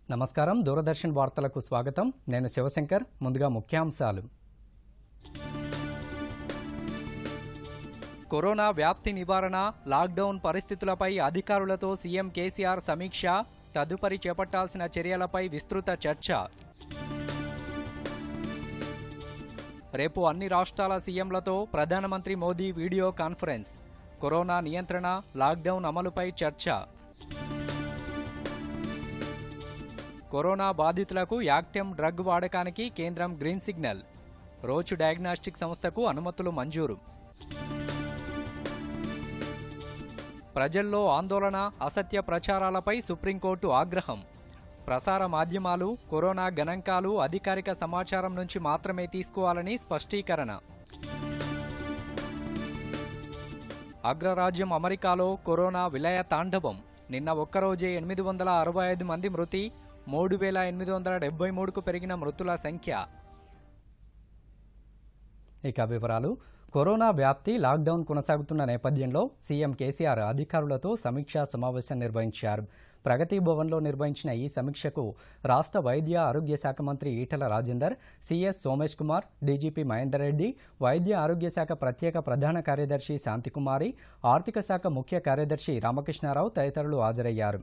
నమస్కారం దూరదర్శన్ వార్తలకు స్వాగతం నేను శివశంకర్ ముందుగా ముఖ్యాంశాలు కరోనా వ్యాప్తి నివారణ లాక్డౌన్ పరిస్థితులపై అధికారులతో సీఎం కేసీఆర్ సమీక్ష తదుపరి చేపట్టాల్సిన చర్యలపై విస్తృత చర్చ రేపు అన్ని రాష్ట్రాల సీఎంలతో ప్రధానమంత్రి మోదీ వీడియో కాన్ఫరెన్స్ కరోనా నియంత్రణ లాక్డౌన్ అమలుపై చర్చ కరోనా బాధితులకు యాక్టెమ్ డ్రగ్ వాడకానికి కేంద్రం గ్రీన్ సిగ్నల్ రోచు డయాగ్నాస్టిక్ సంస్థకు అనుమతులు మంజూరు ప్రజల్లో ఆందోళన అసత్య ప్రచారాలపై సుప్రీంకోర్టు ఆగ్రహం ప్రసార మాధ్యమాలు కరోనా గణాంకాలు అధికారిక సమాచారం నుంచి మాత్రమే తీసుకోవాలని స్పష్టీకరణ అగ్రరాజ్యం అమెరికాలో కరోనా విలయ తాండవం నిన్న ఒక్కరోజే ఎనిమిది వందల అరవై ఐదు మంది మృతి మూడు వేల ఎనిమిది వందల డెబ్బై మూడుకు పెరిగిన మృతుల సంఖ్య ఇక వివరాలు కరోనా వ్యాప్తి లాక్డౌన్ కొనసాగుతున్న నేపథ్యంలో సీఎం కేసీఆర్ అధికారులతో సమీక్షా సమావేశం నిర్వహించారు ప్రగతి భవన్లో నిర్వహించిన ఈ సమీక్షకు రాష్ట్ర వైద్య ఆరోగ్య శాఖ మంత్రి ఈటల రాజేందర్ సీఎస్ సోమేష్ కుమార్ డీజీపీ మహేందర్ రెడ్డి వైద్య ఆరోగ్య శాఖ ప్రత్యేక ప్రధాన కార్యదర్శి శాంతికుమారి ఆర్థిక శాఖ ముఖ్య కార్యదర్శి రామకృష్ణారావు తదితరులు హాజరయ్యారు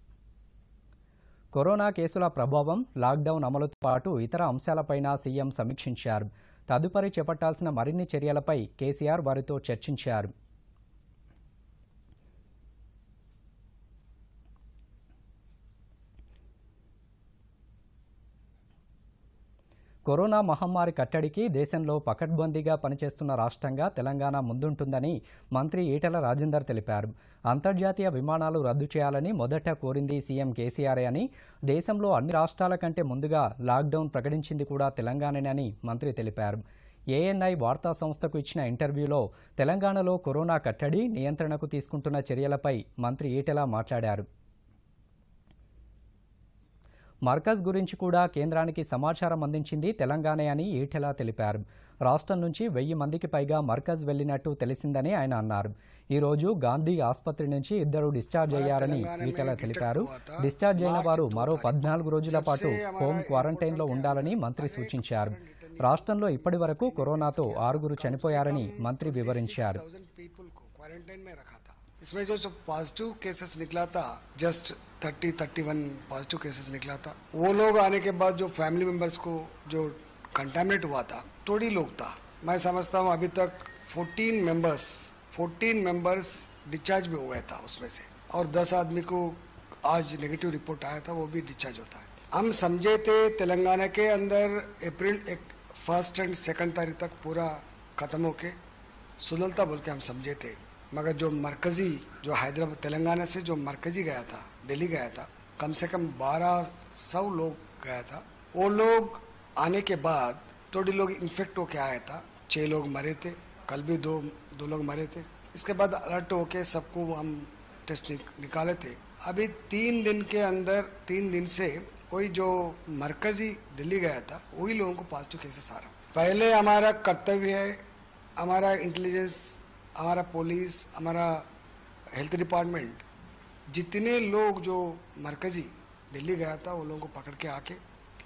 కరోనా కేసుల ప్రభావం లాక్డౌన్ అమలుతో పాటు ఇతర అంశాలపైన సీఎం సమీక్షించారు తదుపరి చేపట్టాల్సిన మరిన్ని చర్యలపై కేసీఆర్ వారితో చర్చించారు కరోనా మహమ్మారి కట్టడికి దేశంలో పకడ్బందీగా పనిచేస్తున్న రాష్ట్రంగా తెలంగాణ ముందుంటుందని మంత్రి ఈటల రాజేందర్ తెలిపారు అంతర్జాతీయ విమానాలు రద్దు చేయాలని మొదట కోరింది సీఎం కేసీఆర్ అని దేశంలో అన్ని రాష్ట్రాల కంటే ముందుగా లాక్డౌన్ ప్రకటించింది కూడా తెలంగాణనే మంత్రి తెలిపారు ఏఎన్ఐ వార్తా సంస్థకు ఇచ్చిన ఇంటర్వ్యూలో తెలంగాణలో కరోనా కట్టడి నియంత్రణకు తీసుకుంటున్న చర్యలపై మంత్రి ఈటెల మాట్లాడారు మర్కజ్ గురించి కూడా కేంద్రానికి సమాచారం అందించింది తెలంగాణ అని ఈటెల తెలిపారు రాష్ట్రం నుంచి వెయ్యి మందికి పైగా మర్కజ్ వెళ్లినట్టు తెలిసిందని ఆయన అన్నారు ఈ రోజు గాంధీ ఆసుపత్రి నుంచి ఇద్దరు డిశ్చార్జ్ అయ్యారని ఈటెల తెలిపారు డిశ్చార్జ్ అయిన వారు మరో పద్నాలుగు రోజుల పాటు హోం క్వారంటైన్ లో ఉండాలని మంత్రి సూచించారు రాష్ట్రంలో ఇప్పటి వరకు కరోనాతో ఆరుగురు చనిపోయారని మంత్రి వివరించారు थाउजेंड पीपल को क्वारंटाइन में रखा था इसमें जो जो पॉजिटिव केसेस निकला था just thirty thirty one positive cases निकला था वो लोग आने के बाद जो फैमिली मेंबर्स को जो कंटामिनेट हुआ था थोड़ी लोग था मैं समझता हूँ अभी तक 14 मेंबर्स 14 मेंबर्स डिस्चार्ज भी हो गया था उसमें से और 10 आदमी को आज नेगेटिव रिपोर्ट आया था वो भी डिस्चार्ज होता है हम समझे थे तेलंगाना के अंदर अप्रैल एक फर्स्ट एंड सेकंड तारीख तक पूरा खत्म होके सुललता बोल के हम समझे थे मगर जो मरकजी जो हैदराबाद तेलंगाना से जो मरकजी गया था दिल्ली गया था कम से कम बारह सौ लोग गया था वो लोग आने के बाद थोड़ी लोग इन्फेक्ट होके आया था छह लोग मरे थे कल भी दो दो लोग मरे थे इसके बाद अलर्ट होके सबको हम टेस्ट निक, निकाले थे अभी तीन दिन के अंदर तीन दिन से कोई जो मरकजी दिल्ली गया था वही लोगों को पॉजिटिव केसेस आ रहा पहले हमारा कर्तव्य है हमारा इंटेलिजेंस हमारा पुलिस हमारा हेल्थ डिपार्टमेंट जितने लोग जो मरकजी दिल्ली गया था वो लोगों को पकड़ के आके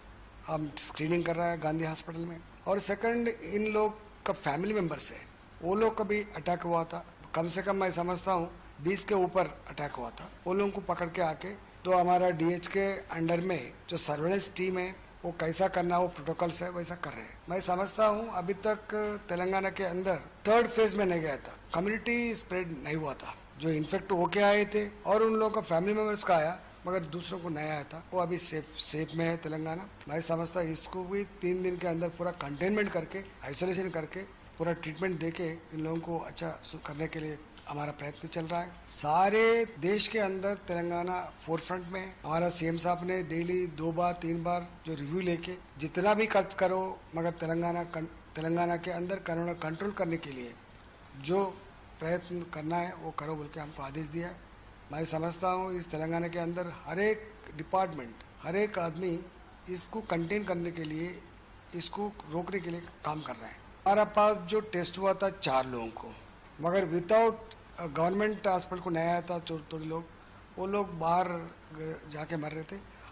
हम स्क्रीनिंग कर रहा है गांधी हॉस्पिटल में और सेकंड इन लोग का फैमिली मेंबर्स है वो लोग का भी अटैक हुआ था कम से कम मैं समझता हूँ बीस के ऊपर अटैक हुआ था वो लोगों को पकड़ के आके तो हमारा डीएच के अंडर में जो सर्वेलेंस टीम है वो कैसा करना वो प्रोटोकॉल्स है वैसा कर रहे हैं मैं समझता हूँ अभी तक तेलंगाना के अंदर थर्ड फेज में नहीं गया था कम्युनिटी स्प्रेड नहीं हुआ था जो इन्फेक्ट होके आए थे और उन लोगों का फैमिली मेंबर्स का आया मगर दूसरों को नहीं आया था वो अभी सेफ सेफ में है तेलंगाना मैं समझता हूँ इसको भी तीन दिन के अंदर पूरा कंटेनमेंट करके आइसोलेशन करके पूरा ट्रीटमेंट दे के इन लोगों को अच्छा सु- करने के लिए हमारा प्रयत्न चल रहा है सारे देश के अंदर तेलंगाना फोर फ्रंट में है। हमारा सीएम साहब ने डेली दो बार तीन बार जो रिव्यू लेके जितना भी खर्च करो मगर तेलंगाना कं- तेलंगाना के अंदर कोरोना कंट्रोल करने के लिए जो प्रयत्न करना है वो करो बोल के हमको आदेश दिया है मैं समझता हूँ इस तेलंगाना के अंदर हर एक डिपार्टमेंट हर एक आदमी इसको कंटेन करने के लिए इसको रोकने के लिए काम कर रहा है हमारा पास जो टेस्ट हुआ था चार लोगों को मगर विदाउट गवर्नमेंट हॉस्पिटल को नहीं आया था थोड़े थोड़े लोग वो लोग बाहर ग- जाके मर रहे थे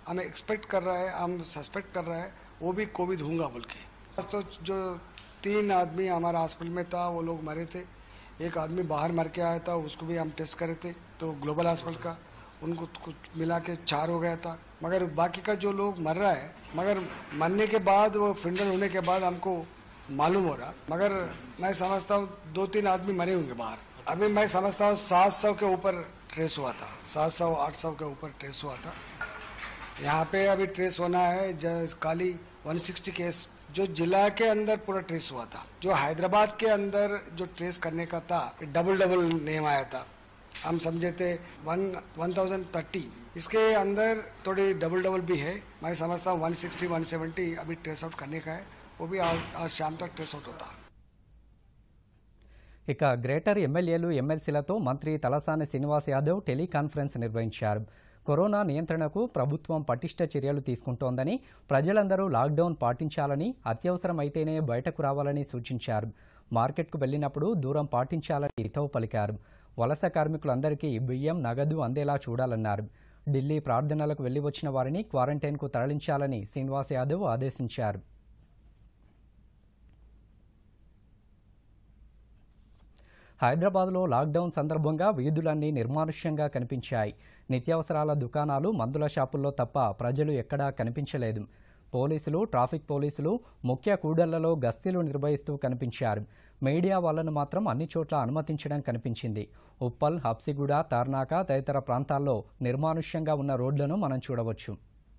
हमें एक्सपेक्ट कर रहा है हम सस्पेक्ट कर रहा है वो भी कोविड होगा बोल के बस तो जो तीन आदमी हमारा हॉस्पिटल में था वो लोग मरे थे एक आदमी बाहर मर के आया था उसको भी हम टेस्ट करे थे तो ग्लोबल हॉस्पिटल का उनको कुछ मिला के चार हो गया था मगर बाकी का जो लोग मर रहा है मगर मरने के बाद वो फिंडल होने के बाद हमको मालूम हो रहा मगर मैं समझता हूँ दो तीन आदमी मरे होंगे बाहर अभी मैं समझता हूँ सात सौ के ऊपर ट्रेस हुआ था सात सौ आठ सौ के ऊपर ट्रेस हुआ था यहाँ पे अभी ट्रेस होना है ज- काली 160 केस जो जिला के अंदर पूरा ट्रेस हुआ था जो हैदराबाद के अंदर जो ट्रेस करने का था डबल डबल नेम आया था हम समझे थे वन वन थाउजेंड थर्टी इसके अंदर थोड़ी डबल डबल भी है मैं समझता हूँ वन सिक्सटी वन सेवेंटी अभी ट्रेस आउट करने का है वो भी आज आज शाम तक ट्रेस आउट होता ఇక గ్రేటర్ ఎమ్మెల్యేలు ఎమ్మెల్సీలతో మంత్రి తలసాని శ్రీనివాస్ యాదవ్ టెలికాన్ఫరెన్స్ నిర్వహించారు కరోనా నియంత్రణకు ప్రభుత్వం పటిష్ట చర్యలు తీసుకుంటోందని ప్రజలందరూ లాక్డౌన్ పాటించాలని అత్యవసరమైతేనే బయటకు రావాలని సూచించారు మార్కెట్కు వెళ్లినప్పుడు దూరం పాటించాలని హితవు పలికారు వలస కార్మికులందరికీ బియ్యం నగదు అందేలా చూడాలన్నారు ఢిల్లీ ప్రార్థనలకు వెళ్లి వచ్చిన వారిని క్వారంటైన్కు తరలించాలని శ్రీనివాస్ యాదవ్ ఆదేశించారు హైదరాబాద్లో లాక్డౌన్ సందర్భంగా వీధులన్నీ నిర్మానుష్యంగా కనిపించాయి నిత్యావసరాల దుకాణాలు మందుల షాపుల్లో తప్ప ప్రజలు ఎక్కడా కనిపించలేదు పోలీసులు ట్రాఫిక్ పోలీసులు ముఖ్య కూడళ్లలో గస్తీలు నిర్వహిస్తూ కనిపించారు మీడియా వాళ్లను మాత్రం అన్ని చోట్ల అనుమతించడం కనిపించింది ఉప్పల్ హబ్సిగూడ తార్నాక తదితర ప్రాంతాల్లో నిర్మానుష్యంగా ఉన్న రోడ్లను మనం చూడవచ్చు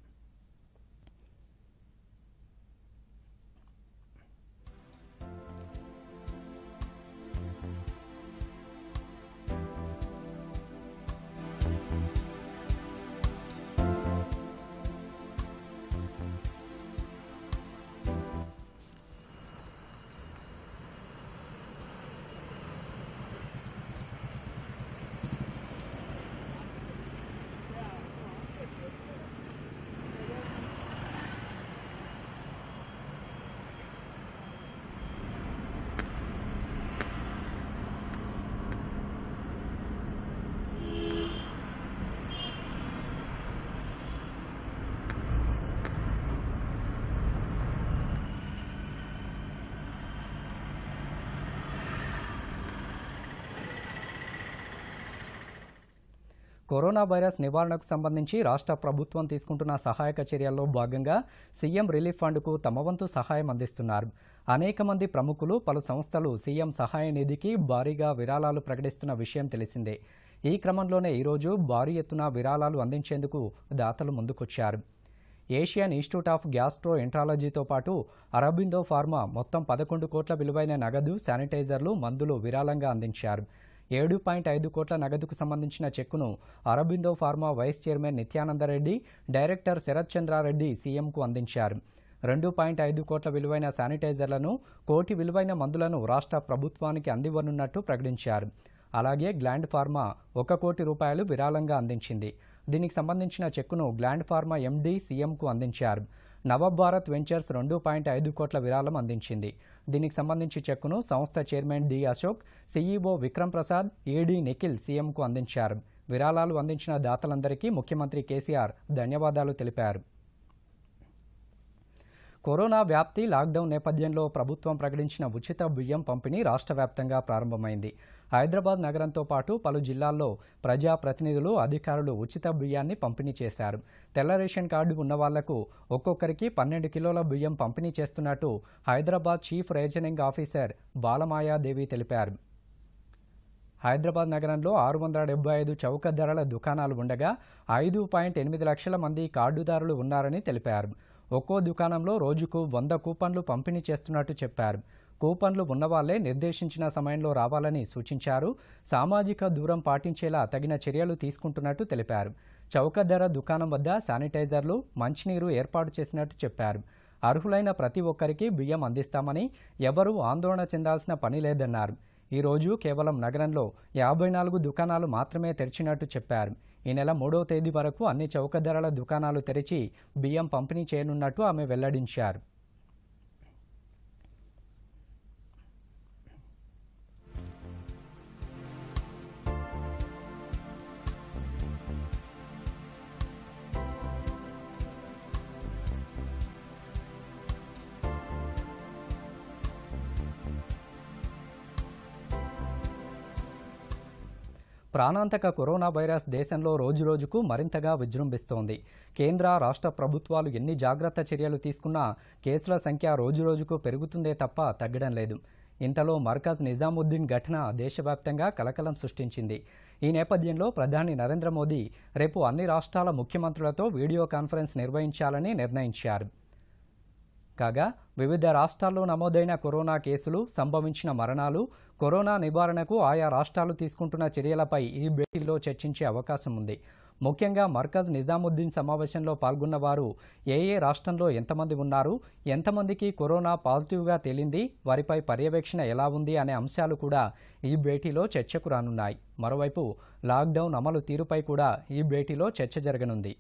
కరోనా వైరస్ నివారణకు సంబంధించి రాష్ట్ర ప్రభుత్వం తీసుకుంటున్న సహాయక చర్యల్లో భాగంగా సీఎం రిలీఫ్ ఫండ్కు తమ వంతు సహాయం అందిస్తున్నారు అనేక మంది ప్రముఖులు పలు సంస్థలు సీఎం సహాయ నిధికి భారీగా విరాళాలు ప్రకటిస్తున్న విషయం తెలిసిందే ఈ క్రమంలోనే ఈరోజు భారీ ఎత్తున విరాళాలు అందించేందుకు దాతలు ముందుకొచ్చారు ఏషియన్ ఇన్స్టిట్యూట్ ఆఫ్ గ్యాస్ట్రో ఎంట్రాలజీతో పాటు అరబిందో ఫార్మా మొత్తం పదకొండు కోట్ల విలువైన నగదు శానిటైజర్లు మందులు విరాళంగా అందించారు ఏడు పాయింట్ ఐదు కోట్ల నగదుకు సంబంధించిన చెక్కును Aurobindo pharma vice chairman Nithyananda Reddy director Sarath Chandra Reddy సీఎంకు అందించారు రెండు పాయింట్ ఐదు కోట్ల విలువైన శానిటైజర్లను కోటి విలువైన మందులను రాష్ట్ర ప్రభుత్వానికి అందివ్వనున్నట్టు ప్రకటించారు అలాగే గ్లాండ్ ఫార్మా ఒక కోటి రూపాయలు విరాళంగా అందించింది దీనికి సంబంధించిన చెక్కును గ్లాండ్ ఫార్మా ఎండీ సీఎంకు అందించారు నవభారత్ వెంచర్స్ రెండు పాయింట్ ఐదు కోట్ల విరాళం అందించింది దీనికి సంబంధించి చెక్కును సంస్థ chairman D Ashok CEO Vikram Prasad AD Nikhil సీఎంకు అందించారు విరాళాలు అందించిన దాతలందరికీ ముఖ్యమంత్రి కేసీఆర్ ధన్యవాదాలు తెలిపారు కరోనా వ్యాప్తి లాక్డౌన్ నేపథ్యంలో ప్రభుత్వం ప్రకటించిన ఉచిత బియ్యం పంపిణీ రాష్ట్ర వ్యాప్తంగా ప్రారంభమైంది హైదరాబాద్ నగరంతో పాటు పలు జిల్లాల్లో ప్రజా ప్రతినిధులు అధికారులు ఉచిత బియ్యాన్ని పంపిణీ చేశారు తెల్ల రేషన్ కార్డు ఉన్న వాళ్లకు ఒక్కొక్కరికి పన్నెండు కిలోల బియ్యం పంపిణీ చేస్తున్నట్టు Hyderabad chief rationing officer Balamaya Devi తెలిపారు హైదరాబాద్ నగరంలో ఆరు వందల డెబ్బై ఐదు చౌక ధరల దుకాణాలు ఉండగా ఐదు పాయింట్ ఎనిమిది లక్షల మంది కార్డుదారులు ఉన్నారని తెలిపారు ఒక్కో దుకాణంలో రోజుకు వంద కూపన్లు పంపిణీ చేస్తున్నట్టు చెప్పారు కూపన్లు ఉన్నవాళ్లే నిర్దేశించిన సమయంలో రావాలని సూచించారు సామాజిక దూరం పాటించేలా తగిన చర్యలు తీసుకుంటున్నట్టు తెలిపారు చౌక ధర దుకాణం వద్ద శానిటైజర్లు మంచినీరు ఏర్పాటు చేసినట్టు చెప్పారు అర్హులైన ప్రతి ఒక్కరికి బియ్యం అందిస్తామని ఎవరూ ఆందోళన చెందాల్సిన పని లేదన్నారు ఈ రోజు కేవలం నగరంలో యాభై నాలుగు దుకాణాలు మాత్రమే తెరిచినట్టు చెప్పారు ఈ నెల మూడవ తేదీ వరకు అన్ని చౌక ధరల దుకాణాలు తెరిచి బియ్యం పంపిణీ చేయనున్నట్టు ఆమె వెల్లడించారు ప్రాణాంతక కరోనా వైరస్ దేశంలో రోజురోజుకు మరింతగా విజృంభిస్తోంది కేంద్ర రాష్ట్ర ప్రభుత్వాలు ఎన్ని జాగ్రత్త చర్యలు తీసుకున్నా కేసుల సంఖ్య రోజురోజుకు పెరుగుతుందే తప్ప తగ్గడం లేదు ఇంతలో మర్కజ్ నిజాముద్దీన్ ఘటన దేశవ్యాప్తంగా కలకలం సృష్టించింది ఈ నేపథ్యంలో ప్రధాని నరేంద్ర మోదీ రేపు అన్ని రాష్ట్రాల ముఖ్యమంత్రులతో వీడియో కాన్ఫరెన్స్ నిర్వహించాలని నిర్ణయించారు కాగా వివిధ రాష్ట్రాల్లో నమోదైన కరోనా కేసులు సంభవించిన మరణాలు కరోనా నివారణకు ఆయా రాష్ట్రాలు తీసుకుంటున్న చర్యలపై ఈ భేటీలో చర్చించే అవకాశం ఉంది ముఖ్యంగా మర్కజ్ నిజాముద్దీన్ సమావేశంలో పాల్గొన్న వారు ఏ ఏ రాష్ట్రంలో ఎంతమంది ఉన్నారు ఎంతమందికి కరోనా పాజిటివ్గా తేలింది వారిపై పర్యవేక్షణ ఎలా ఉంది అనే అంశాలు కూడా ఈ భేటీలో చర్చకు రానున్నాయి మరోవైపు లాక్డౌన్ అమలు తీరుపై కూడా ఈ భేటీలో చర్చ జరగనుంది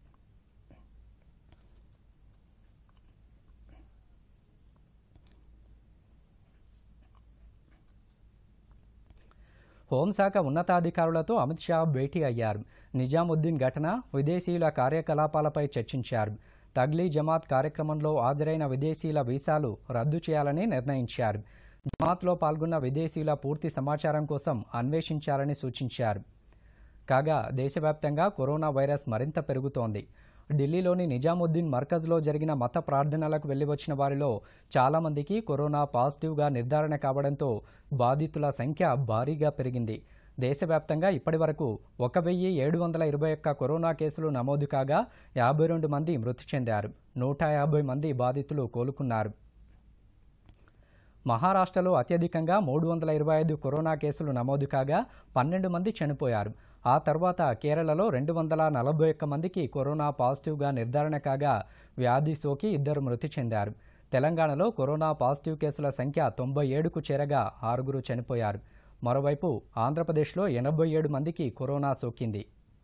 హోంశాఖ ఉన్నతాధికారులతో అమిత్ షా భేటీ అయ్యారు నిజాముద్దీన్ ఘటన విదేశీయుల కార్యకలాపాలపై చర్చించారు తగ్లీ జమాత్ కార్యక్రమంలో హాజరైన విదేశీయుల వీసాలు రద్దు చేయాలని నిర్ణయించారు జమాత్లో పాల్గొన్న విదేశీయుల పూర్తి సమాచారం కోసం అన్వేషించాలని సూచించారు కాగా దేశవ్యాప్తంగా కరోనా వైరస్ మరింత పెరుగుతోంది ఢిల్లీలోని నిజాముద్దీన్ మర్కజ్లో జరిగిన మత ప్రార్థనలకు వెళ్లి వచ్చిన వారిలో చాలామందికి కరోనా పాజిటివ్గా నిర్ధారణ కావడంతో బాధితుల సంఖ్య భారీగా పెరిగింది దేశవ్యాప్తంగా ఇప్పటి వరకు ఒక వెయ్యి ఏడు వందల ఇరవై ఒక్క కరోనా కేసులు నమోదు కాగా యాభై రెండు మంది మృతి చెందారు నూట యాభై మంది బాధితులు కోలుకున్నారు మహారాష్ట్రలో అత్యధికంగా మూడు వందల ఇరవై ఐదు కరోనా కేసులు నమోదు కాగా పన్నెండు మంది చనిపోయారు ఆ తర్వాత కేరళలో రెండు వందల నలభై ఒక్క మందికి కరోనా పాజిటివ్గా నిర్ధారణ కాగా వ్యాధి సోకి ఇద్దరు మృతి చెందారు తెలంగాణలో కరోనా పాజిటివ్ కేసుల సంఖ్య తొంభై ఏడుకు చేరగా ఆరుగురు చనిపోయారు మరోవైపు ఆంధ్రప్రదేశ్లో ఎనభై ఏడు మందికి కరోనా సోకింది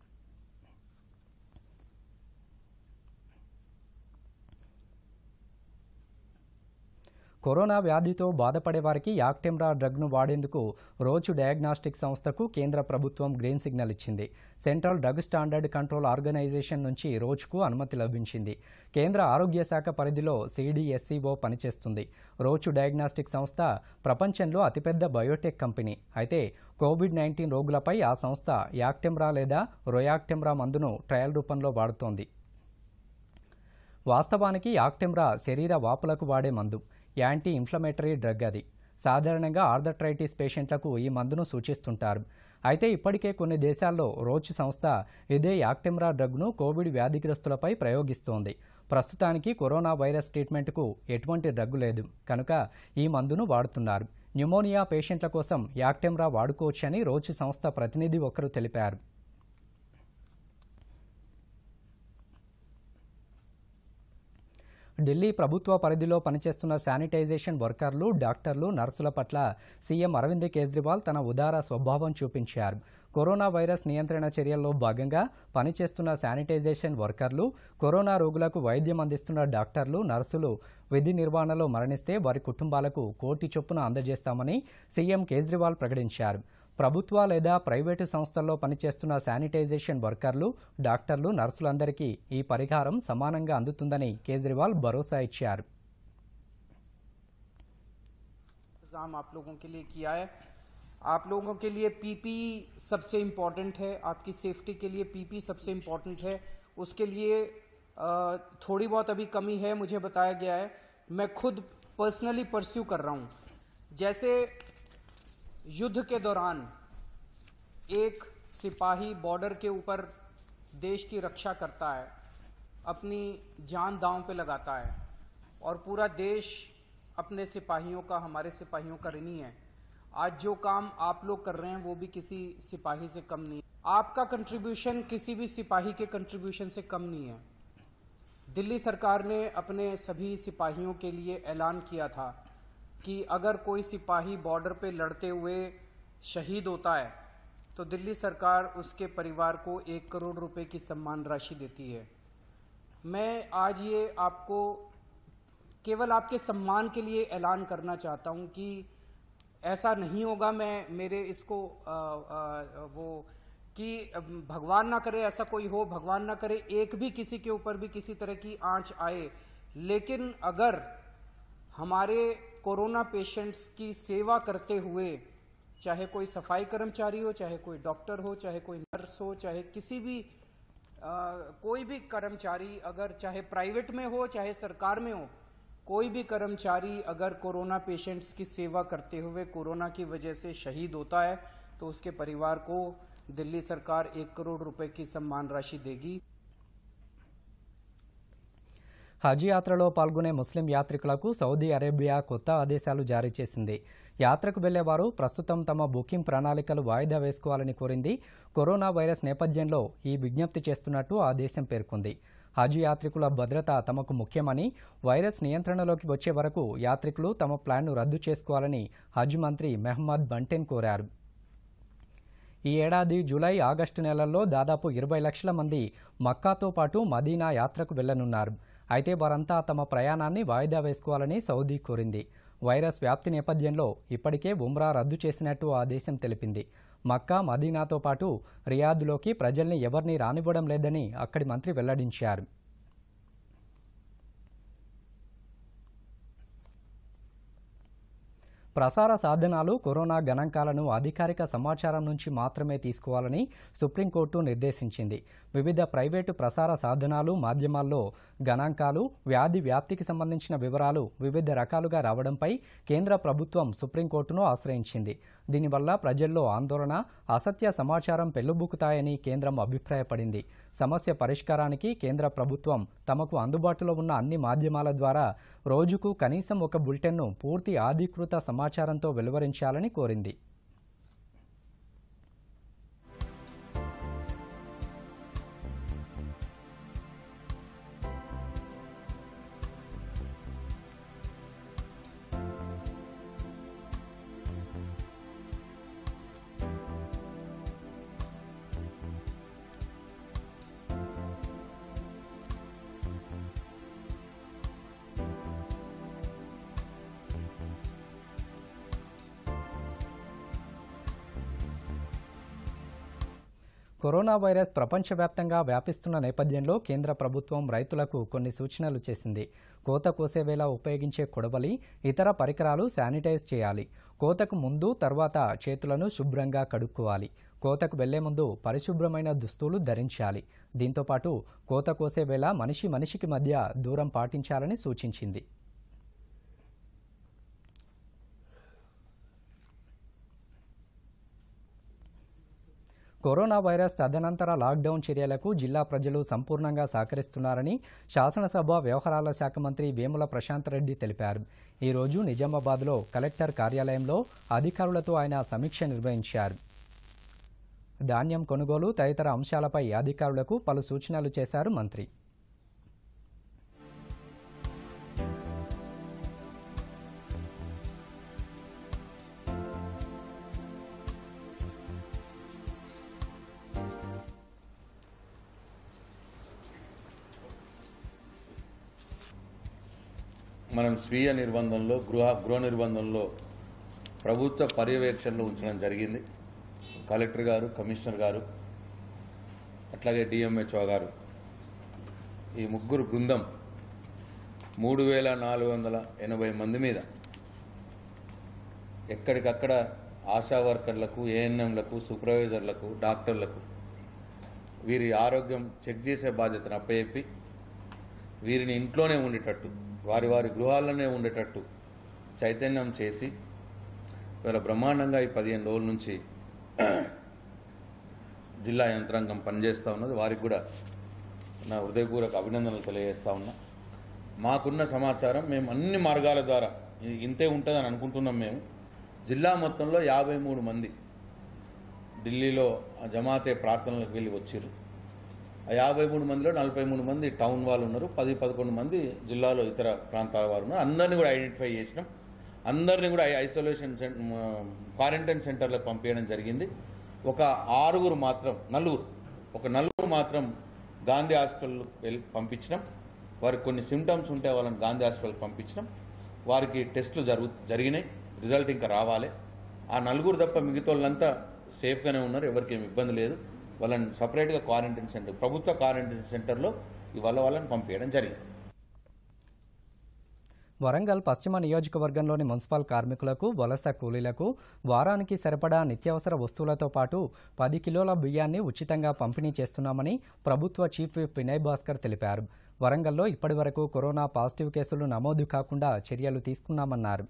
కరోనా వ్యాధితో బాధపడే వారికి యాక్టెమ్రా డ్రగ్ను వాడేందుకు రోచు డయాగ్నాస్టిక్ సంస్థకు కేంద్ర ప్రభుత్వం గ్రీన్ సిగ్నల్ ఇచ్చింది central drug standard control organisation నుంచి రోచ్కు అనుమతి లభించింది కేంద్ర ఆరోగ్య శాఖ పరిధిలో సిడిఎస్సిఓ పనిచేస్తుంది రోచు డయాగ్నాస్టిక్ సంస్థ ప్రపంచంలో అతిపెద్ద బయోటెక్ కంపెనీ అయితే కోవిడ్ నైన్టీన్ రోగులపై ఆ సంస్థ యాక్టెమ్రా లేదా రొయాక్టెమ్రా మందును ట్రయల్ రూపంలో వాడుతోంది వాస్తవానికి యాక్టెమ్రా శరీర వాపులకు వాడే మందు యాంటీ ఇన్ఫ్లమేటరీ డ్రగ్ అది సాధారణంగా ఆర్థరైటిస్ పేషెంట్లకు ఈ మందును సూచిస్తుంటారు అయితే ఇప్పటికే కొన్ని దేశాల్లో రోచ్ సంస్థ ఇదే యాక్టెమ్రా డ్రగ్ను కోవిడ్ వ్యాధిగ్రస్తులపై ప్రయోగిస్తోంది ప్రస్తుతానికి కరోనా వైరస్ ట్రీట్మెంట్కు ఎటువంటి డ్రగ్ లేదు కనుక ఈ మందును వాడుతున్నారు న్యూమోనియా పేషెంట్ల కోసం యాక్టెమ్రా వాడుకోవచ్చని రోచ్ సంస్థ ప్రతినిధి ఒకరు తెలిపారు ఢిల్లీ ప్రభుత్వ పరిధిలో పనిచేస్తున్న శానిటైజేషన్ వర్కర్లు డాక్టర్లు నర్సుల పట్ల సీఎం అరవింద్ కేజ్రీవాల్ తన ఉదార స్వభావం చూపించారు కరోనా వైరస్ నియంత్రణ చర్యల్లో భాగంగా పనిచేస్తున్న శానిటైజేషన్ వర్కర్లు కరోనా రోగులకు వైద్యం అందిస్తున్న డాక్టర్లు నర్సులు విధి నిర్వహణలో మరణిస్తే వారి కుటుంబాలకు కోటి చొప్పున అందజేస్తామని సీఎం కేజ్రీవాల్ ప్రకటించారు ప్రభుత్వ లేదా ప్రైవేటు సంస్థల్లో పనిచేస్తున్న శానిటైజేషన్ వర్కర్లు డాక్టర్లు నర్సులందరికీ ఈ పరిహారం సమానంగా అందుతుందని కేజ్రీవాల్ భరోసా ఇచ్చారు इंतजाम आप लोगों के लिए किया है आप लोगों के लिए पीपी सबसे इम्पोर्टेंट है आपकी सेफ्टी के लिए पीपी सबसे इम्पोर्टेंट है उसके लिए अ, थोड़ी बहुत अभी कमी है मुझे बताया गया है मैं खुद पर्सनली परस्यू कर रहा हूं जैसे युद्ध के दौरान एक सिपाही बॉर्डर के ऊपर देश की रक्षा करता है अपनी जान दांव पे लगाता है और पूरा देश अपने सिपाहियों का हमारे सिपाहियों का ऋणी है आज जो काम आप लोग कर रहे हैं वो भी किसी सिपाही से कम नहीं है आपका कंट्रीब्यूशन किसी भी सिपाही के कंट्रीब्यूशन से कम नहीं है दिल्ली सरकार ने अपने सभी सिपाहियों के लिए ऐलान किया था कि अगर कोई सिपाही बॉर्डर पे लड़ते हुए शहीद होता है तो दिल्ली सरकार उसके परिवार को एक करोड़ रुपए की सम्मान राशि देती है मैं आज ये आपको केवल आपके सम्मान के लिए ऐलान करना चाहता हूं कि ऐसा नहीं होगा मैं मेरे इसको आ, आ, वो कि भगवान ना करे ऐसा कोई हो भगवान ना करे एक भी किसी के ऊपर भी किसी तरह की आंच आए लेकिन अगर हमारे कोरोना पेशेंट्स की सेवा करते हुए चाहे कोई सफाई कर्मचारी हो चाहे कोई डॉक्टर हो चाहे कोई नर्स हो चाहे किसी भी आ, कोई भी कर्मचारी अगर चाहे प्राइवेट में हो चाहे सरकार में हो कोई भी कर्मचारी अगर कोरोना पेशेंट्स की सेवा करते हुए कोरोना की वजह से शहीद होता है तो उसके परिवार को दिल्ली सरकार एक करोड़ रुपए की सम्मान राशि देगी హజ్ యాత్రలో పాల్గొనే ముస్లిం యాత్రికులకు సౌదీ అరేబియా కొత్త ఆదేశాలు జారీ చేసింది యాత్రకు వెళ్లేవారు ప్రస్తుతం తమ బుకింగ్ ప్రణాళికలు వాయిదా వేసుకోవాలని కోరింది కరోనా వైరస్ నేపథ్యంలో ఈ విజ్ఞప్తి చేస్తున్నట్టు ఆ దేశం పేర్కొంది హజ్ యాత్రికుల భద్రత తమకు ముఖ్యమని వైరస్ నియంత్రణలోకి వచ్చే వరకు యాత్రికులు తమ ప్లాన్ను రద్దు చేసుకోవాలని హజ్ మంత్రి మెహమ్మద్ బంటెన్ కోరారు ఈ ఏడాది జూలై ఆగస్టు నెలల్లో దాదాపు ఇరవై లక్షల మంది మక్కాతో పాటు మదీనా యాత్రకు వెళ్లనున్నారు అయితే వారంతా తమ ప్రయాణాన్ని వాయిదా వేసుకోవాలని సౌదీ కోరింది వైరస్ వ్యాప్తి నేపథ్యంలో ఇప్పటికే ఉమ్రా రద్దు చేసినట్టు ఆ దేశం తెలిపింది మక్కా మదీనాతో పాటు రియాద్లోకి ప్రజల్ని ఎవరిని రానివ్వడం లేదని అక్కడి మంత్రి వెల్లడించారు ప్రసార సాధనాలు కరోనా గణాంకాలను అధికారిక సమాచారం నుంచి మాత్రమే తీసుకోవాలని సుప్రీంకోర్టు నిర్దేశించింది వివిధ ప్రైవేటు ప్రసార సాధనాలు మాధ్యమాల్లో గణాంకాలు వ్యాధి వ్యాప్తికి సంబంధించిన వివరాలు వివిధ రకాలుగా రావడంపై కేంద్ర ప్రభుత్వం సుప్రీంకోర్టును ఆశ్రయించింది దీనివల్ల ప్రజల్లో ఆందోళన అసత్య సమాచారం పెళ్లుబుకుతాయని కేంద్రం అభిప్రాయపడింది సమస్య పరిష్కారానికి కేంద్ర ప్రభుత్వం తమకు అందుబాటులో ఉన్న అన్ని మాధ్యమాల ద్వారా రోజుకు కనీసం ఒక బులెటిన్ను పూర్తి అధీకృత సమాచారంతో వెలువరించాలని కోరింది కరోనా వైరస్ ప్రపంచవ్యాప్తంగా వ్యాపిస్తున్న నేపథ్యంలో కేంద్ర ప్రభుత్వం రైతులకు కొన్ని సూచనలు చేసింది కోత కోసే వేళ ఉపయోగించే కొడవలి ఇతర పరికరాలు శానిటైజ్ చేయాలి కోతకు ముందు తర్వాత చేతులను శుభ్రంగా కడుక్కోవాలి కోతకు వెళ్లే ముందు పరిశుభ్రమైన దుస్తులు ధరించాలి దీంతోపాటు కోత కోసే వేళ మనిషి మనిషికి మధ్య దూరం పాటించాలని సూచించింది కరోనా వైరస్ తదనంతర లాక్డౌన్ చర్యలకు జిల్లా ప్రజలు సంపూర్ణంగా సహకరిస్తున్నారని శాసనసభ వ్యవహారాల శాఖ మంత్రి వేముల ప్రశాంత్ రెడ్డి తెలిపారు ఈరోజు నిజామాబాద్లో కలెక్టర్ కార్యాలయంలో అధికారులతో ఆయన సమీక్ష నిర్వహించారు ధాన్యం కొనుగోలు తదితర అంశాలపై అధికారులకు పలు సూచనలు చేశారు మంత్రి మనం స్వీయ నిర్బంధంలో గృహ గృహ నిర్బంధంలో ప్రభుత్వ పర్యవేక్షణలో ఉంచడం జరిగింది కలెక్టర్ గారు కమిషనర్ గారు అట్లాగే డిఎంహెచ్ఓ గారు ఈ ముగ్గురు బృందం మూడు వేల నాలుగు వందల ఎనభై మంది మీద ఎక్కడికక్కడ ఆశా వర్కర్లకు ఏఎన్ఎంలకు సూపర్వైజర్లకు డాక్టర్లకు వీరి ఆరోగ్యం చెక్ చేసే బాధ్యతను అప్పచెప్పి వీరిని ఇంట్లోనే ఉండేటట్టు వారి వారి గృహాల్లోనే ఉండేటట్టు చైతన్యం చేసి ఇవాళ బ్రహ్మాండంగా ఈ పదిహేను రోజుల నుంచి జిల్లా యంత్రాంగం పనిచేస్తూ ఉన్నది వారికి కూడా నా హృదయపూర్వక అభినందనలు తెలియజేస్తా ఉన్నా మాకున్న సమాచారం మేము అన్ని మార్గాల ద్వారా ఇది ఇంతే ఉంటుందని అనుకుంటున్నాం మేము జిల్లా మొత్తంలో యాభై మూడు మంది ఢిల్లీలో ఆ జమాతే ప్రార్థనలకు వెళ్ళి వచ్చారు ఆ యాభై మూడు మందిలో నలభై మూడు మంది టౌన్ వాళ్ళు ఉన్నారు పది పదకొండు మంది జిల్లాలో ఇతర ప్రాంతాల వారు ఉన్నారు అందరినీ కూడా ఐడెంటిఫై చేసినాం అందరినీ కూడా ఐ- ఐసోలేషన్ సెం- మ- క్వారంటైన్ సెంటర్లకు పంపించడం జరిగింది ఒక ఆరుగురు మాత్రం నలుగురు ఒక నలుగురు మాత్రం గాంధీ హాస్పిటల్ వెళ్ళి పంపించినాం వారికి కొన్ని సిమ్టమ్స్ ఉంటే వాళ్ళని గాంధీ హాస్పిటల్కి పంపించినాం వారికి టెస్టులు జరుగు జరిగినాయి రిజల్ట్ ఇంకా రావాలి ఆ నలుగురు తప్ప మిగతా వాళ్ళంతా సేఫ్గానే ఉన్నారు ఎవరికి ఏమి ఇబ్బంది లేదు వాళ్ళని సపరేట్గా క్వారంటైన్ సెంటర్ ప్రభుత్వ క్వారంటైన్ సెంటర్లో ఇవాళ వాళ్ళని పంపించడం జరిగింది వరంగల్ పశ్చిమ నియోజకవర్గంలోని మున్సిపల్ కార్మికులకు వలస కూలీలకు వారానికి సరిపడా నిత్యావసర వస్తువులతో పాటు పది కిలోల బియ్యాన్ని ఉచితంగా పంపిణీ చేస్తున్నామని ప్రభుత్వ చీఫ్ విప్ వినయ్ భాస్కర్ తెలిపారు వరంగల్లో ఇప్పటివరకు కరోనా పాజిటివ్ కేసులు నమోదు కాకుండా చర్యలు తీసుకున్నామన్నారు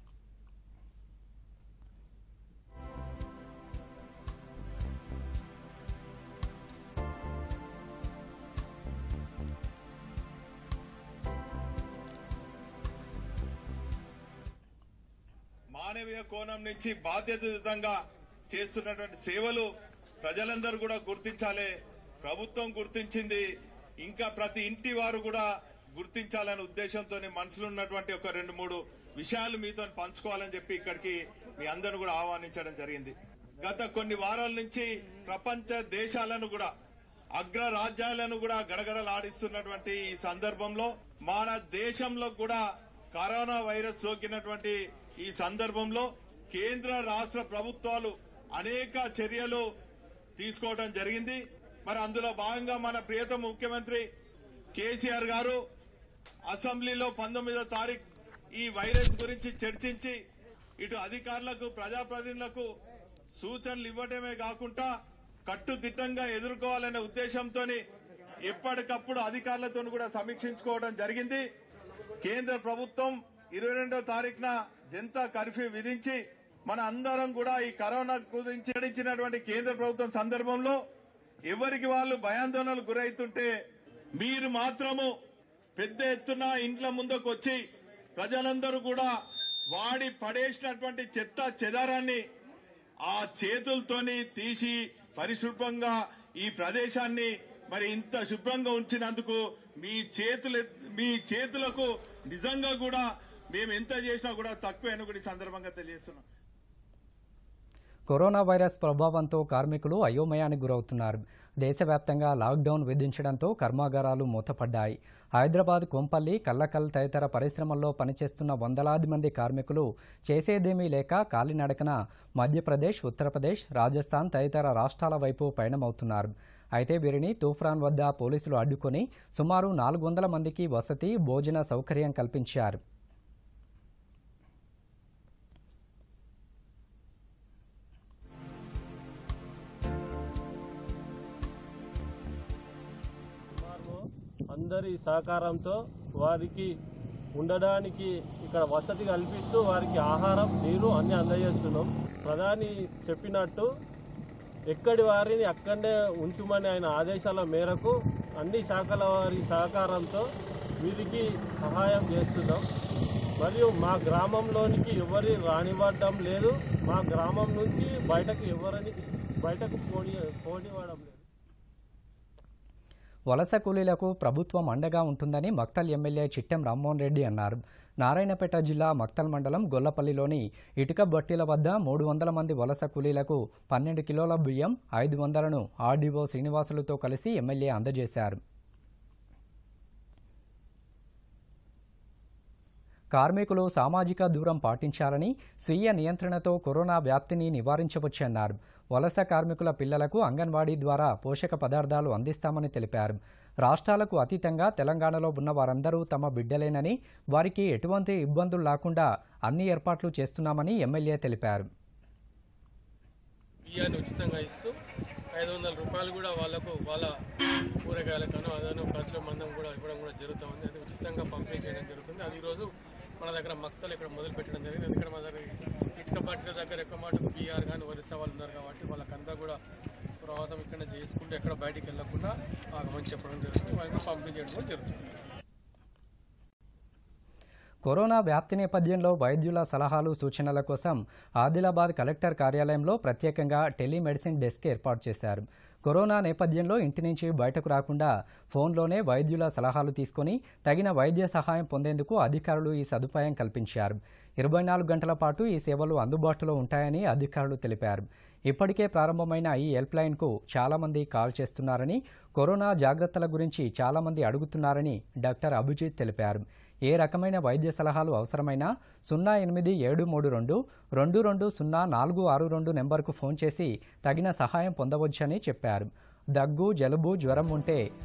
మానవీయ కోణం నుంచి బాధ్యతాయుతంగా చేస్తున్నటువంటి సేవలు ప్రజలందరూ కూడా గుర్తించాలి ప్రభుత్వం గుర్తించింది ఇంకా ప్రతి ఇంటి వారు కూడా గుర్తించాలనే ఉద్దేశంతో మనసులో ఉన్నటువంటి ఒక రెండు మూడు విషయాలు మీతో పంచుకోవాలని చెప్పి ఇక్కడికి మీ అందరూ కూడా ఆహ్వానించడం జరిగింది గత కొన్ని వారాల నుంచి ప్రపంచ దేశాలను కూడా అగ్ర రాజ్యాలను కూడా గడగడలాడిస్తున్నటువంటి ఈ సందర్భంలో మన దేశంలో కూడా కరోనా వైరస్ సోకినటువంటి ఈ సందర్భంలో కేంద్ర రాష్ట్ర ప్రభుత్వాలు అనేక చర్యలు తీసుకోవడం జరిగింది మరి అందులో భాగంగా మన ప్రియతమ ముఖ్యమంత్రి కేసీఆర్ గారు అసెంబ్లీలో పంతొమ్మిదో తారీఖు ఈ వైరస్ గురించి చర్చించి ఇటు అధికారులకు ప్రజాప్రతినిధులకు సూచనలు ఇవ్వడమే కాకుండా కట్టుదిట్టంగా ఎదుర్కోవాలనే ఉద్దేశంతో ఎప్పటికప్పుడు అధికారులతో కూడా సమీక్షించుకోవడం జరిగింది కేంద్ర ప్రభుత్వం ఇరవై రెండో తారీఖున జనతా కర్ఫ్యూ విధించి మన అందరం కూడా ఈ కరోనా గురించి ప్రకటించినటువంటి కేంద్ర ప్రభుత్వం సందర్భంలో ఎవరికి వాళ్ళు భయాందోళనలు గురవుతుంటే మీరు మాత్రము పెద్ద ఎత్తున ఇంట్ల ముందుకు వచ్చి ప్రజలందరూ కూడా వాడి పడేసినటువంటి చెత్త చెదారాన్ని ఆ చేతులతోని తీసి పరిశుభ్రంగా ఈ ప్రదేశాన్ని మరి ఇంత శుభ్రంగా ఉంచినందుకు మీ చేతులు మీ చేతులకు నిజంగా కూడా మేము ఎంత చేసినా కూడా తక్కువ అని కూడా ఈ సందర్భంగా తెలియజేస్తున్నాం కరోనా వైరస్ ప్రభావంతో కార్మికులు అయోమయానికి గురవుతున్నారు దేశవ్యాప్తంగా లాక్డౌన్ విధించడంతో కర్మాగారాలు మూతపడ్డాయి హైదరాబాద్ కొంపల్లి కల్లకల్ తదితర పరిశ్రమల్లో పనిచేస్తున్న వందలాది మంది కార్మికులు చేసేదేమీ లేక కాలినడకన మధ్యప్రదేశ్ ఉత్తరప్రదేశ్ రాజస్థాన్ తదితర రాష్ట్రాల వైపు పయనమవుతున్నారు అయితే వీరిని తూఫ్రాన్ వద్ద పోలీసులు అడ్డుకొని సుమారు నాలుగు వందల మందికి వసతి భోజన సౌకర్యం కల్పించారు సుమారు అందరి సహకారంతో వారికి ఉండడానికి ఇక్కడ వసతి కల్పిస్తూ వారికి ఆహారం నీరు అన్ని అందజేస్తున్నాం ప్రధాని చెప్పినట్టు ఎక్కడి వారిని అక్కడనే ఉంచుమని ఆయన ఆదేశాల మేరకు అన్ని శాఖల వారి సహకారంతో వీరికి సహాయం చేస్తున్నాం మరియు మా గ్రామంలోనికి ఎవరి రానివ్వడం లేదు మా గ్రామం నుంచి బయటకు ఎవరిని బయటకు పోని పోనివ్వడం లేదు వలస కూలీలకు ప్రభుత్వం అండగా ఉంటుందని మక్తల్ ఎమ్మెల్యే చిట్టెం రామ్మోహన్ రెడ్డి అన్నారు నారాయణపేట జిల్లా మక్తల్ మండలం గొల్లపల్లిలోని ఇటుక బట్టీల వద్ద మూడు వందల మంది వలస కూలీలకు పన్నెండు కిలోల బియ్యం ఐదు వందలను ఆర్డీఓ శ్రీనివాసులతో కలిసి ఎమ్మెల్యే అందజేశారు కార్మికులు సామాజిక దూరం పాటించాలని స్వీయ నియంత్రణతో కరోనా వ్యాప్తిని నివారించవచ్చన్నారు వలస కార్మికుల పిల్లలకు అంగన్వాడీ ద్వారా పోషక పదార్థాలు అందిస్తామని తెలిపారు రాష్ట్రాలకు అతీతంగా తెలంగాణలో ఉన్న వారందరూ తమ బిడ్డలేనని వారికి ఎటువంటి ఇబ్బందులు లేకుండా అన్ని ఏర్పాట్లు చేస్తున్నామని ఎమ్మెల్యే తెలిపారు బియ్యాన్ని ఉచితంగా ఇస్తూ ఐదు వందల రూపాయలు కూడా వాళ్ళకు వాళ్ళ కూరగాయలకను అదను ఖర్చుల మందం కూడా ఇవ్వడం కూడా జరుగుతూ ఉంది అది ఉచితంగా పంపిణీ చేయడం జరుగుతుంది అది ఈరోజు మన దగ్గర మక్తలు ఇక్కడ మొదలు పెట్టడం జరిగింది ఎందుకంటే మన దగ్గర ఇటుక బట్టిల దగ్గర ఎక్కువ మాటకు బీఆర్ కానీ వరిస వాళ్ళు ఉన్నారు కాబట్టి వాళ్ళకంతా కూడా ప్రవాసం ఇక్కడ చేసుకుంటూ ఎక్కడ బయటికి వెళ్ళకుండా ఆగమని చెప్పడం జరుగుతుంది వాళ్ళకి పంపిణీ చేయడం కూడా జరుగుతుంది కరోనా వ్యాప్తి నేపథ్యంలో వైద్యుల సలహాలు సూచనల కోసం ఆదిలాబాద్ కలెక్టర్ కార్యాలయంలో ప్రత్యేకంగా టెలిమెడిసిన్ డెస్క్ ఏర్పాటు చేశారు కరోనా నేపథ్యంలో ఇంటి నుంచి బయటకు రాకుండా ఫోన్లోనే వైద్యుల సలహాలు తీసుకొని తగిన వైద్య సహాయం పొందేందుకు అధికారులు ఈ సదుపాయం కల్పించారు ఇరవై నాలుగు గంటల పాటు ఈ సేవలు అందుబాటులో ఉంటాయని అధికారులు తెలిపారు ఇప్పటికే ప్రారంభమైన ఈ హెల్ప్ లైన్కు చాలామంది కాల్ చేస్తున్నారని కరోనా జాగ్రత్తల గురించి చాలామంది అడుగుతున్నారని డాక్టర్ అభిజిత్ తెలిపారు ఏ రకమైన వైద్య సలహాలు అవసరమైనా సున్నా ఎనిమిది ఏడు మూడు రెండు రెండు రెండు సున్నా నాలుగు ఆరు రెండు నెంబర్కు ఫోన్ చేసి తగిన సహాయం పొందవచ్చని చెప్పారు దగ్గు జలుబు జ్వరం ఉంటే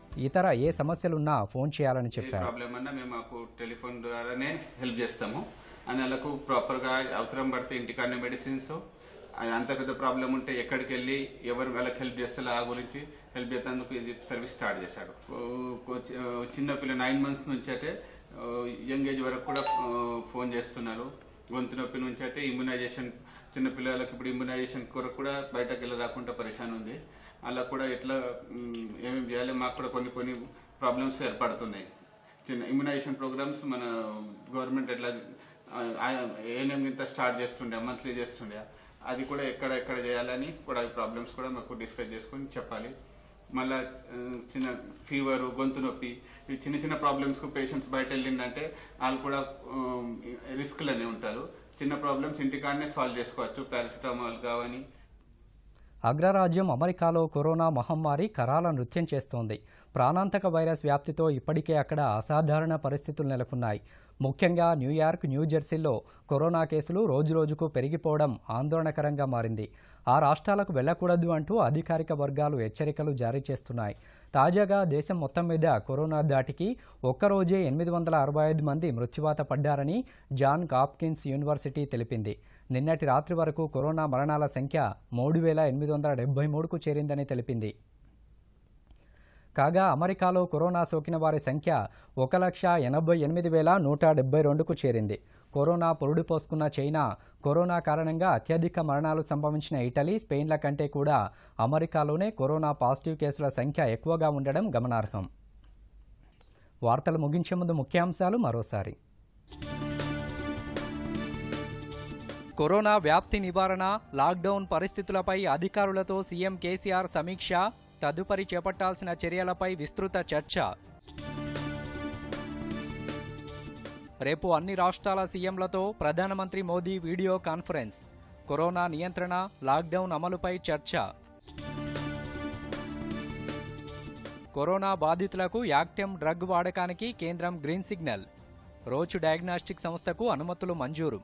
ఇతర ఏ సమస్యలున్నా ఫోన్ చేయాలని ఏ చెప్పారు ప్రాబ్లం అన్నా మేము మాకు టెలిఫోన్ ద్వారానే హెల్ప్ చేస్తాము అని వాళ్ళకు ప్రాపర్ గా అవసరం పడితే ఇంటికాడనే మెడిసిన్స్ అంత పెద్ద ప్రాబ్లం ఉంటే ఎక్కడికి వెళ్ళి ఎవరు వాళ్ళకి హెల్ప్ చేస్తారు ఆ గురించి హెల్ప్ చేసేందుకు ఇది సర్వీస్ స్టార్ట్ చేశాడు ఓ- ఓ- చిన్న పిల్ల నైన్ మంత్స్ నుంచి అయితే యంగ్ ఏజ్ వరకు కూడా ఆ, ఫోన్ చేస్తున్నారు గొంతు నొప్పి నుంచి అయితే ఇమ్యునైజేషన్ చిన్న పిల్లలకి ఇప్పుడు ఇమ్యునైజేషన్ కొరకు కూడా బయటకు వెళ్ళి రాకుండా పరిశాన్ ఉంది అలా కూడా ఎట్లా మ్, ఏమేమి చేయాలి మాకు కూడా కొన్ని కొన్ని ప్రాబ్లమ్స్ ఏర్పడుతున్నాయి చిన్న ఇమ్యునైజేషన్ ప్రోగ్రామ్స్ మన గవర్నమెంట్ ఎట్లా ఏఎన్ఎం ఇంత స్టార్ట్ చేస్తుండే మంత్లీ చేస్తుండే అది కూడా ఎక్కడ ఎక్కడ చేయాలని కూడా ఈ ప్రాబ్లమ్స్ కూడా మాకు డిస్కస్ చేసుకొని చెప్పాలి మళ్ళా ఆ, చిన్న ఫీవర్ గొంతు నొప్పి ఈ చిన్న చిన్న ప్రాబ్లమ్స్ కు పేషెంట్స్ బయట వెళ్ళిందంటే వాళ్ళు కూడా రిస్క్లనే ఉంటారు చిన్న ప్రాబ్లమ్స్ ఇంటికాడనే సాల్వ్ చేసుకోవచ్చు పారాసిటమాల్ కావని అగ్రరాజ్యం అమెరికాలో కరోనా మహమ్మారి కరాల నృత్యం చేస్తోంది ప్రాణాంతక వైరస్ వ్యాప్తితో ఇప్పటికే అక్కడ అసాధారణ పరిస్థితులు నెలకొన్నాయి ముఖ్యంగా న్యూయార్క్ న్యూజెర్సీలో కరోనా కేసులు రోజురోజుకు పెరిగిపోవడం ఆందోళనకరంగా మారింది ఆ రాష్ట్రాలకు వెళ్లకూడదు అంటూ అధికారిక వర్గాలు హెచ్చరికలు జారీ చేస్తున్నాయి తాజాగా దేశం మొత్తం మీద కరోనా దాటికి ఒక్కరోజే ఎనిమిది వందల అరవై ఐదు మంది మృత్యువాత పడ్డారని జాన్ కాప్కిన్స్ యూనివర్సిటీ తెలిపింది నిన్నటి రాత్రి వరకు కరోనా మరణాల సంఖ్య మూడు వేల ఎనిమిది వందల డెబ్బై మూడుకు చేరిందని తెలిపింది కాగా అమెరికాలో కరోనా సోకిన వారి సంఖ్య ఒక లక్ష ఎనభై ఎనిమిది వేల నూట డెబ్బై రెండుకు చేరింది కరోనా పొరుడు పోసుకున్న చైనా కరోనా కారణంగా అత్యధిక మరణాలు సంభవించిన ఇటలీ స్పెయిన్ల కంటే కూడా అమెరికాలోనే కరోనా పాజిటివ్ కేసుల సంఖ్య ఎక్కువగా ఉండడం గమనార్హం వార్తలు ముగించే ముందు ముఖ్యాంశాలు మరోసారి కరోనా వ్యాప్తి నివారణ లాక్డౌన్ పరిస్థితులపై అధికారులతో సీఎం కేసీఆర్ సమీక్ష తదుపరి చేపట్టాల్సిన చర్యలపై విస్తృత చర్చ రేపు అన్ని రాష్ట్రాల సీఎంలతో ప్రధానమంత్రి మోదీ వీడియో కాన్ఫరెన్స్ కరోనా నియంత్రణ లాక్డౌన్ అమలుపై చర్చ కరోనా బాధితులకు యాక్టెమ్ డ్రగ్ వాడకానికి కేంద్రం గ్రీన్ సిగ్నల్ రోచు డయాగ్నాస్టిక్ సంస్థకు అనుమతులు మంజూరు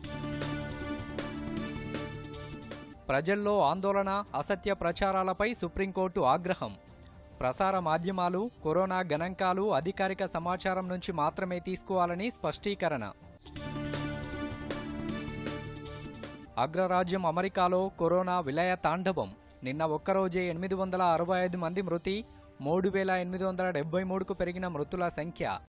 ప్రజల్లో ఆందోళన అసత్య ప్రచారాలపై సుప్రీంకోర్టు ఆగ్రహం ప్రసార మాధ్యమాలు కరోనా గణాంకాలు అధికారిక సమాచారం నుంచి మాత్రమే తీసుకోవాలని స్పష్టీకరణ అగ్రరాజ్యం అమెరికాలో కరోనా విలయ తాండవం నిన్న ఒక్కరోజే ఎనిమిది వందల అరవై ఐదు మంది మృతి మూడు వేల ఎనిమిది వందల డెబ్బై మూడుకు పెరిగిన మృతుల సంఖ్య